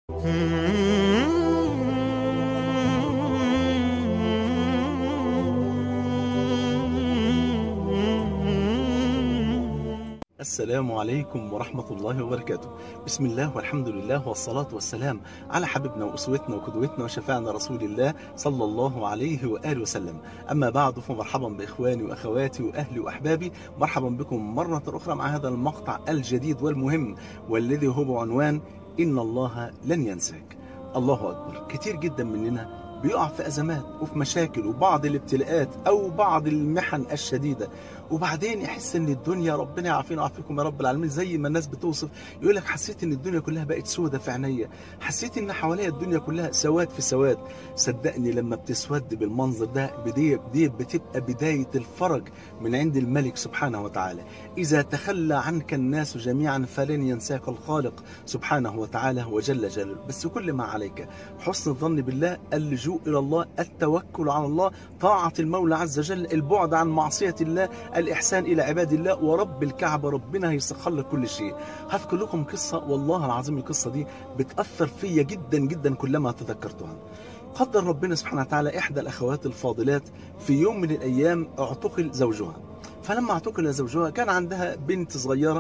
السلام عليكم ورحمة الله وبركاته بسم الله والحمد لله والصلاة والسلام على حبيبنا وأسوتنا وقدوتنا وشفاعنا رسول الله صلى الله عليه وآله وسلم أما بعد فمرحبا بإخواني وأخواتي وأهلي وأحبابي مرحبا بكم مرة أخرى مع هذا المقطع الجديد والمهم والذي هو بعنوان إن الله لن ينساك الله أكبر كتير جدا مننا بيقع في أزمات وفي مشاكل وبعض الابتلاءات أو بعض المحن الشديدة وبعدين يحس ان الدنيا ربنا يعافينا ويعافيكم يا رب العالمين زي ما الناس بتوصف يقول لك حسيت ان الدنيا كلها بقت سودة في عينيا حسيت ان حواليا الدنيا كلها سواد في سواد صدقني لما بتسود بالمنظر ده بدي دي بتبقى بداية الفرج من عند الملك سبحانه وتعالى إذا تخلى عنك الناس جميعا فلن ينساك الخالق سبحانه وتعالى وجل جلاله بس كل ما عليك حسن الظن بالله اللجوء إلى الله التوكل على الله طاعة المولى عز وجل البعد عن معصية الله الإحسان إلى عباد الله ورب الكعبة ربنا هيسخر لك كل شيء هذكر لكم قصة والله العظيم القصة دي بتأثر فيا جدا جدا كلما تذكرتها قدر ربنا سبحانه وتعالى إحدى الأخوات الفاضلات في يوم من الأيام اعتقل زوجها فلما اعتقل زوجها كان عندها بنت صغيرة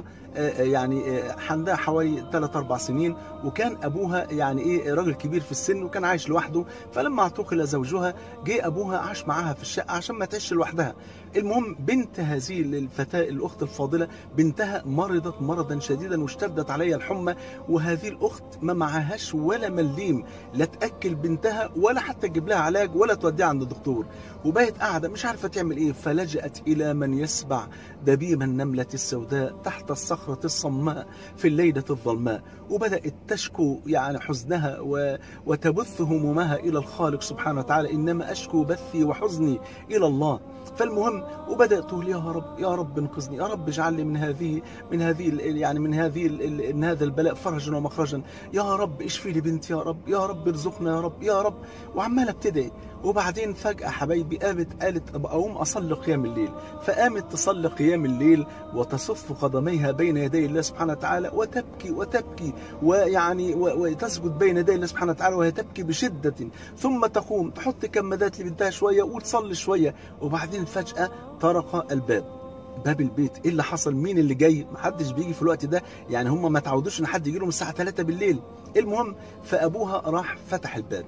يعني عندها حوالي 3 4 سنين وكان ابوها يعني ايه راجل كبير في السن وكان عايش لوحده فلما اعتقل زوجها جه ابوها عاش معاها في الشقه عشان ما تعيش لوحدها المهم بنت هذه الفتاه الاخت الفاضله بنتها مرضت مرضا شديدا واشتدت عليها الحمى وهذه الاخت ما معهاش ولا مليم لا تاكل بنتها ولا حتى تجيب لها علاج ولا توديها عند الدكتور وبقت قاعده مش عارفه تعمل ايه فلجأت الى من يسبع دبيب النمله السوداء تحت الصخره الصماء في الليله الظلماء وبدات تشكو يعني حزنها و... وتبث همومها الى الخالق سبحانه وتعالى انما اشكو بثي وحزني الى الله فالمهم وبدات تقول يا رب يا رب انقذني يا رب اجعل لي من هذه من هذه يعني من هذه من هذا البلاء فرجا ومخرجا يا رب اشفي لي بنتي يا رب يا رب ارزقنا يا رب يا رب وعماله بتدعي وبعدين فجأة حبايبي قامت قالت أقوم أصلي قيام الليل فقامت تصلي قيام الليل وتصف قدميها بين يدي الله سبحانه وتعالى وتبكي وتبكي ويعني وتسجد بين يدي الله سبحانه وتعالى وهي تبكي بشدة ثم تقوم تحط كمادات لبنتها شوية وتصلي شوية وبعدين فجأة طرق الباب باب البيت ايه اللي حصل مين اللي جاي محدش بيجي في الوقت ده يعني هم ما تعودوش ان حد يجي لهم الساعه 3 بالليل المهم فابوها راح فتح الباب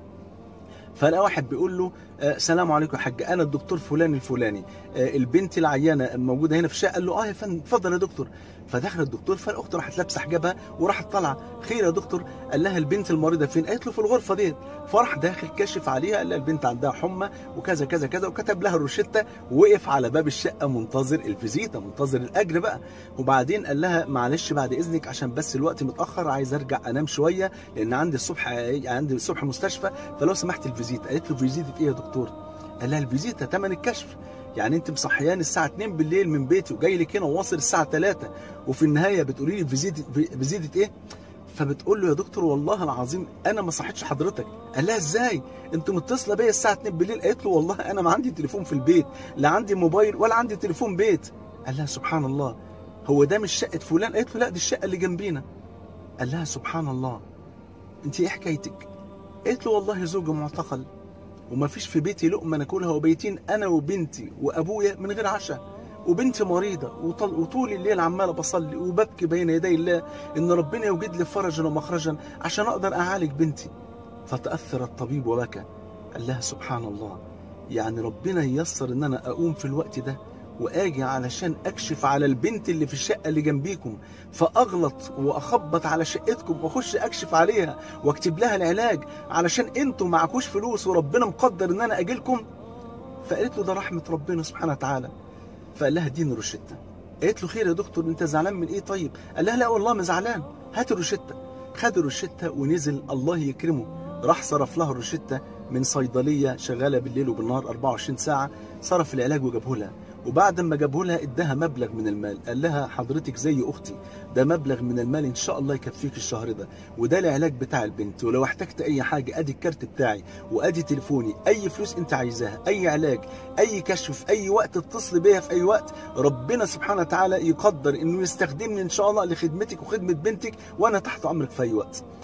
فلقى واحد بيقول له آه سلام عليكم يا حاج انا الدكتور فلان الفلاني آه البنت العيانه موجوده هنا في الشقه قال له اه يا فندم اتفضل يا دكتور فدخل الدكتور فالاخت راحت لابسه حجابها وراحت طالعه خير يا دكتور قال لها البنت المريضه فين قالت له في الغرفه ديت فراح داخل كشف عليها قال لها البنت عندها حمى وكذا كذا كذا وكتب لها الروشته ووقف على باب الشقه منتظر الفيزيتا منتظر الاجر بقى وبعدين قال لها معلش بعد اذنك عشان بس الوقت متاخر عايز ارجع انام شويه لان عندي الصبح عندي الصبح مستشفى فلو سمحت الفيزيتا قالت له فيزيتا ايه يا دكتور قال لها الفيزيتا ثمن الكشف يعني انت مصحيان الساعه 2 بالليل من بيتي وجاي لك هنا وواصل الساعه 3 وفي النهايه بتقولي لي فيزيتا فيزيتا ايه فبتقول له يا دكتور والله العظيم انا ما صحيتش حضرتك قال لها ازاي انت متصله بيا الساعه 2 بالليل قالت له والله انا ما عندي تليفون في البيت لا عندي موبايل ولا عندي تليفون بيت قال لها سبحان الله هو ده مش شقه فلان قالت له لا دي الشقه اللي جنبينا قال لها سبحان الله انت ايه حكايتك قالت له والله زوجي معتقل وما فيش في بيتي لقمه ناكلها وبيتين انا وبنتي وابويا من غير عشاء وبنتي مريضه وطل وطول الليل عماله بصلي وببكي بين يدي الله ان ربنا يوجد لي فرجا ومخرجا عشان اقدر اعالج بنتي فتاثر الطبيب وبكى قال لها سبحان الله يعني ربنا ييسر ان انا اقوم في الوقت ده واجي علشان اكشف على البنت اللي في الشقه اللي جنبيكم فاغلط واخبط على شقتكم واخش اكشف عليها واكتب لها العلاج علشان انتم معكوش فلوس وربنا مقدر ان انا اجي لكم فقالت له ده رحمه ربنا سبحانه وتعالى فقال لها اديني روشته قالت له خير يا دكتور انت زعلان من ايه طيب قال لها لا والله ما زعلان هات الروشته خد الروشته ونزل الله يكرمه راح صرف لها الروشته من صيدليه شغاله بالليل وبالنهار 24 ساعه صرف العلاج وجابه لها وبعد ما جابه لها اداها مبلغ من المال قال لها حضرتك زي اختي ده مبلغ من المال ان شاء الله يكفيك الشهر ده وده العلاج بتاع البنت ولو احتجت اي حاجه ادي الكارت بتاعي وادي تليفوني اي فلوس انت عايزاها اي علاج اي كشف في اي وقت اتصل بيا في اي وقت ربنا سبحانه وتعالى يقدر انه يستخدمني ان شاء الله لخدمتك وخدمه بنتك وانا تحت امرك في اي وقت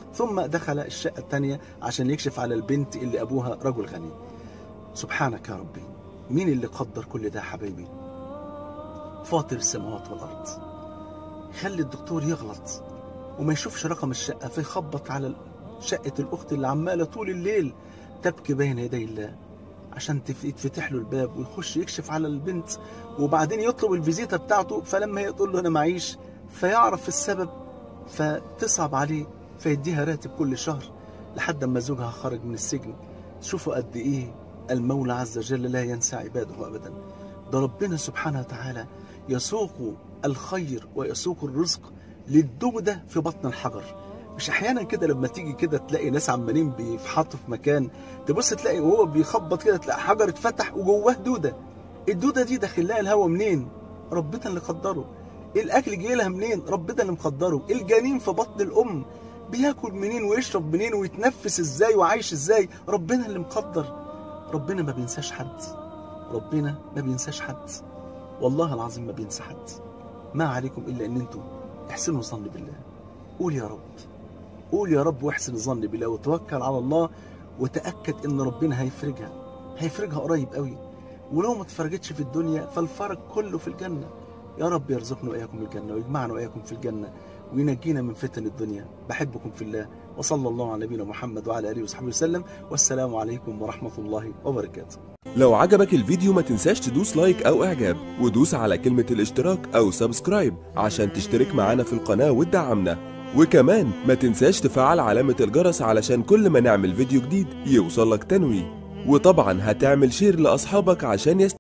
ثم دخل الشقة الثانية عشان يكشف على البنت اللي أبوها رجل غني سبحانك يا ربي مين اللي قدر كل ده يا حبايبي فاطر السماوات والأرض خلي الدكتور يغلط وما يشوفش رقم الشقة فيخبط على شقة الأخت اللي عمالة طول الليل تبكي بين يدي الله عشان تف- يتفتح له الباب ويخش يكشف على البنت وبعدين يطلب الفيزيتا بتاعته فلما هي تقول له أنا معيش فيعرف السبب فتصعب عليه فيديها راتب كل شهر لحد ما زوجها خرج من السجن شوفوا قد إيه المولى عز وجل لا ينسى عباده أبدا ده ربنا سبحانه وتعالى يسوق الخير ويسوق الرزق للدودة في بطن الحجر مش احيانا كده لما تيجي كده تلاقي ناس عمالين بيفحطوا في مكان تبص تلاقي وهو بيخبط كده تلاقي حجر اتفتح وجواه دوده الدوده دي داخل لها الهوا منين ربنا اللي قدره الاكل جاي لها منين ربنا اللي مقدره الجنين في بطن الام بياكل منين ويشرب منين ويتنفس ازاي وعايش ازاي ربنا اللي مقدر ربنا ما بينساش حد ربنا ما بينساش حد والله العظيم ما بينسى حد ما عليكم الا ان انتم احسنوا الظن بالله قول يا رب قول يا رب واحسن الظن بالله وتوكل على الله وتاكد ان ربنا هيفرجها هيفرجها قريب قوي ولو ما اتفرجتش في الدنيا فالفرج كله في الجنه يا رب يرزقنا واياكم الجنه ويجمعنا واياكم في الجنه وينجينا من فتن الدنيا بحبكم في الله وصلى الله على نبينا محمد وعلى اله وصحبه وسلم والسلام عليكم ورحمه الله وبركاته لو عجبك الفيديو ما تنساش تدوس لايك او اعجاب ودوس على كلمة الاشتراك او سبسكرايب عشان تشترك معانا في القناة وتدعمنا وكمان ما تنساش تفعل علامة الجرس علشان كل ما نعمل فيديو جديد يوصلك تنويه وطبعا هتعمل شير لاصحابك عشان يست...